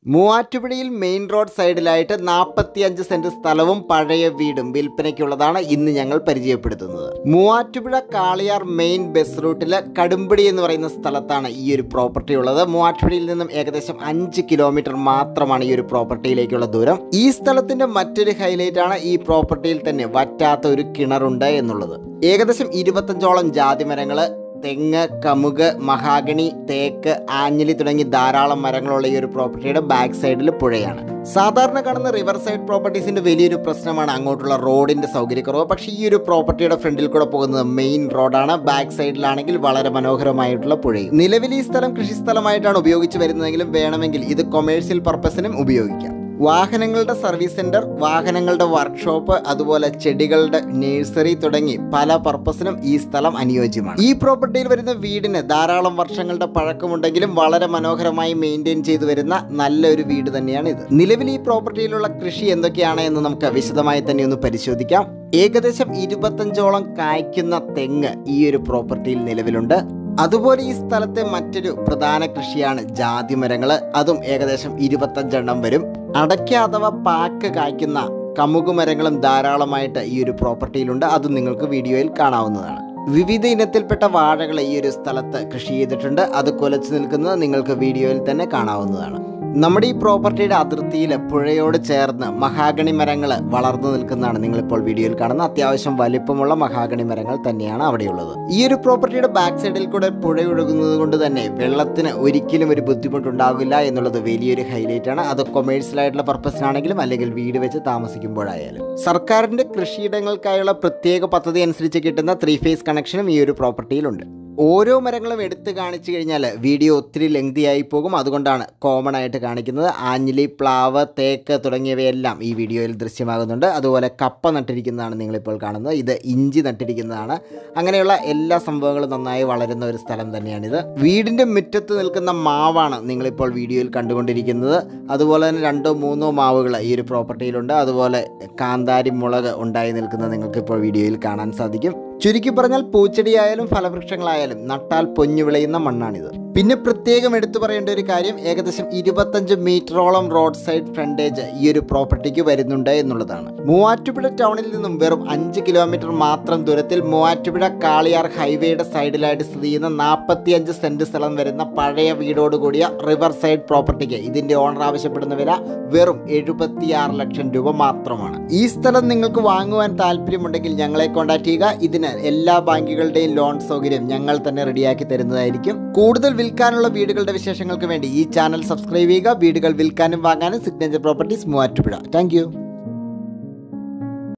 മൂവാറ്റുപുഴയിൽ main road സൈഡിലായിട്ട് നാൽപ്പത്തിയഞ്ച് സെന്റ് സ്ഥലവും പഴയ വീടും വിൽപ്പനയ്ക്കുള്ളതാണ് ഇന്ന് ഞങ്ങൾ പരിചയപ്പെടുത്തുന്നത് മൂവാറ്റുപുഴ കാളിയാർ മെയിൻ ബസ് റൂട്ടിലെ കടുമ്പടി എന്ന് പറയുന്ന സ്ഥലത്താണ് ഈ ഒരു പ്രോപ്പർട്ടി ഉള്ളത് മൂവാറ്റുപുഴയിൽ നിന്നും ഏകദേശം അഞ്ച് കിലോമീറ്റർ മാത്രമാണ് ഈ ഒരു പ്രോപ്പർട്ടിയിലേക്കുള്ള ദൂരം ഈ സ്ഥലത്തിന്റെ മറ്റൊരു ഹൈലൈറ്റ് ആണ് ഈ പ്രോപ്പർട്ടിയിൽ തന്നെ വറ്റാത്ത ഒരു കിണറുണ്ട് എന്നുള്ളത് ഏകദേശം ഇരുപത്തഞ്ചോളം ജാതിമരങ്ങള് തെങ്ങ് കമുക് മഹാഗണി തേക്ക് ആഞ്ഞിലി തുടങ്ങി ധാരാളം മരങ്ങളുള്ള ഈ ഒരു പ്രോപ്പർട്ടിയുടെ ബാക്ക് സൈഡിൽ പുഴയാണ് സാധാരണ കാണുന്ന റിവർ സൈഡ് പ്രോപ്പർട്ടീസിന്റെ വലിയൊരു പ്രശ്നമാണ് അങ്ങോട്ടുള്ള റോഡിന്റെ സൗകര്യക്കുറവ് പക്ഷേ ഈ ഒരു പ്രോപ്പർട്ടിയുടെ ഫ്രണ്ടിൽ കൂടെ പോകുന്നത് മെയിൻ റോഡാണ് ബാക്ക് സൈഡിലാണെങ്കിൽ വളരെ മനോഹരമായിട്ടുള്ള പുഴയും നിലവിൽ ഈ സ്ഥലം കൃഷി സ്ഥലമായിട്ടാണ് ഉപയോഗിച്ച് വരുന്നതെങ്കിലും വേണമെങ്കിൽ ഇത് കൊമേഴ്സ്യൽ പർപ്പസിനും ഉപയോഗിക്കാം വാഹനങ്ങളുടെ സർവീസ് സെന്റർ വാഹനങ്ങളുടെ വർക്ക്ഷോപ്പ് അതുപോലെ ചെടികളുടെ നഴ്സറി തുടങ്ങി പല പർപ്പസിനും ഈ സ്ഥലം അനുയോജ്യമാണ് ഈ പ്രോപ്പർട്ടിയിൽ വരുന്ന വീടിന് ധാരാളം വർഷങ്ങളുടെ പഴക്കമുണ്ടെങ്കിലും വളരെ മനോഹരമായി മെയിൻറ്റെയിൻ ചെയ്തു വരുന്ന നല്ലൊരു വീട് തന്നെയാണ് ഇത് നിലവിൽ ഈ പ്രോപ്പർട്ടിയിലുള്ള കൃഷി എന്തൊക്കെയാണ് എന്ന് നമുക്ക് വിശദമായി തന്നെ ഒന്ന് പരിശോധിക്കാം ഏകദേശം ഇരുപത്തഞ്ചോളം കായ്ക്കുന്ന തെങ്ങ് ഈ ഒരു പ്രോപ്പർട്ടിയിൽ നിലവിലുണ്ട് അതുപോലെ ഈ സ്ഥലത്തെ മറ്റൊരു പ്രധാന കൃഷിയാണ് ജാതി മരങ്ങൾ അതും ഏകദേശം ഇരുപത്തഞ്ചെണ്ണം വരും അടയ്ക്ക അഥവാ പാക്ക് കായ്ക്കുന്ന കമുക് മരങ്ങളും ധാരാളമായിട്ട് ഈ ഒരു പ്രോപ്പർട്ടിയിലുണ്ട് അതും നിങ്ങൾക്ക് വീഡിയോയിൽ കാണാവുന്നതാണ് വിവിധ ഇനത്തിൽപ്പെട്ട വാഴകൾ ഈ ഒരു സ്ഥലത്ത് കൃഷി ചെയ്തിട്ടുണ്ട് അത് കുലച്ചു നിൽക്കുന്നത് നിങ്ങൾക്ക് വീഡിയോയിൽ തന്നെ കാണാവുന്നതാണ് നമ്മുടെ ഈ പ്രോപ്പർട്ടിയുടെ അതിർത്തിയിൽ പുഴയോട് ചേർന്ന് മഹാഗണി മരങ്ങൾ വളർന്നു നിൽക്കുന്നതാണ് നിങ്ങളിപ്പോൾ വീഡിയോയിൽ കാണുന്ന അത്യാവശ്യം വലിപ്പമുള്ള മഹാഗണി മരങ്ങൾ തന്നെയാണ് അവിടെയുള്ളത് ഈ ഒരു പ്രോപ്പർട്ടിയുടെ ബാക്ക് സൈഡിൽ കൂടെ പുഴ ഒഴുകുന്നത് കൊണ്ട് തന്നെ വെള്ളത്തിന് ഒരിക്കലും ഒരു ബുദ്ധിമുട്ടുണ്ടാകില്ല എന്നുള്ളത് വലിയൊരു ഹൈലൈറ്റ് ആണ് അത് കൊമേഴ്സ്യൽ ആയിട്ടുള്ള പർപ്പസിനാണെങ്കിലും അല്ലെങ്കിൽ വീട് വെച്ച് താമസിക്കുമ്പോഴായാലും സർക്കാരിന്റെ കൃഷിയിടങ്ങൾക്കായുള്ള പ്രത്യേക പദ്ധതി അനുസരിച്ച് കിട്ടുന്ന ത്രീ ഫേസ് കണക്ഷനും ഈ ഒരു പ്രോപ്പർട്ടിയിലുണ്ട് ഓരോ മരങ്ങളും എടുത്തു കാണിച്ചു കഴിഞ്ഞാൽ വീഡിയോ ഒത്തിരി ലെങ്തി ആയി പോകും അതുകൊണ്ടാണ് കോമൺ ആയിട്ട് കാണിക്കുന്നത് ആഞ്ഞിലി പ്ലാവ് തേക്ക് തുടങ്ങിയവയെല്ലാം ഈ വീഡിയോയിൽ ദൃശ്യമാകുന്നുണ്ട് അതുപോലെ കപ്പ നട്ടിരിക്കുന്നതാണ് നിങ്ങളിപ്പോൾ കാണുന്നത് ഇത് ഇഞ്ചി നട്ടിരിക്കുന്നതാണ് അങ്ങനെയുള്ള എല്ലാ സംഭവങ്ങളും നന്നായി വളരുന്ന ഒരു സ്ഥലം തന്നെയാണിത് വീടിൻ്റെ മുറ്റത്ത് നിൽക്കുന്ന മാവാണ് നിങ്ങളിപ്പോൾ വീഡിയോയിൽ കണ്ടുകൊണ്ടിരിക്കുന്നത് അതുപോലെ തന്നെ രണ്ടോ മൂന്നോ മാവുകൾ ഈ ഒരു പ്രോപ്പർട്ടിയിലുണ്ട് അതുപോലെ കാന്താരി മുളക് ഉണ്ടായി നിൽക്കുന്നത് നിങ്ങൾക്ക് ഇപ്പോൾ വീഡിയോയിൽ കാണാൻ സാധിക്കും ചുരുക്കി പറഞ്ഞാൽ പൂച്ചെടിയായാലും ഫലവൃക്ഷങ്ങളായാലും നട്ടാൽ പൊഞ്ഞു വിളയുന്ന മണ്ണാണിത് പിന്നെ പ്രത്യേകം എടുത്തു പറയേണ്ട ഒരു കാര്യം ഏകദേശം ഇരുപത്തഞ്ച് മീറ്ററോളം റോഡ് സൈഡ് ഫ്രണ്ടേജ് ഈ ഒരു പ്രോപ്പർട്ടിക്ക് വരുന്നുണ്ട് എന്നുള്ളതാണ് മൂവാറ്റുപുഴ ടൗണിൽ നിന്നും വെറും അഞ്ച് കിലോമീറ്റർ മാത്രം ദൂരത്തിൽ മൂവാറ്റുപുഴ കാളിയാർ ഹൈവേയുടെ സൈഡിലായിട്ട് സ്ഥിതി ചെയ്യുന്ന നാൽപ്പത്തിയഞ്ച് സെന്റ് സ്ഥലം വരുന്ന പഴയ വീടോട് കൂടിയ റിവർ സൈഡ് പ്രോപ്പർട്ടിക്ക് ഇതിന്റെ ഓണർ ആവശ്യപ്പെടുന്ന വില വെറും എഴുപത്തിയാറ് ലക്ഷം രൂപ മാത്രമാണ് ഈ സ്ഥലം നിങ്ങൾക്ക് വാങ്ങുവാൻ താല്പര്യമുണ്ടെങ്കിൽ ഞങ്ങളെ കോൺടാക്ട് ചെയ്യുക ഇതിന് എല്ലാ ബാങ്കുകളുടെയും ലോൺ സൗകര്യം ഞങ്ങൾ തന്നെ റെഡിയാക്കി തരുന്നതായിരിക്കും കൂടുതൽ വിൽക്കാനുള്ള വീടുകളുടെ വിശേഷങ്ങൾക്ക് വേണ്ടി ഈ ചാനൽ സബ്സ്ക്രൈബ് ചെയ്യുക വീടുകൾ വിൽക്കാനും വാങ്ങാനും സിഗ്നേച്ചർ പ്രോപ്പർട്ടീസ് മൂവാറ്റുപുഴ താങ്ക്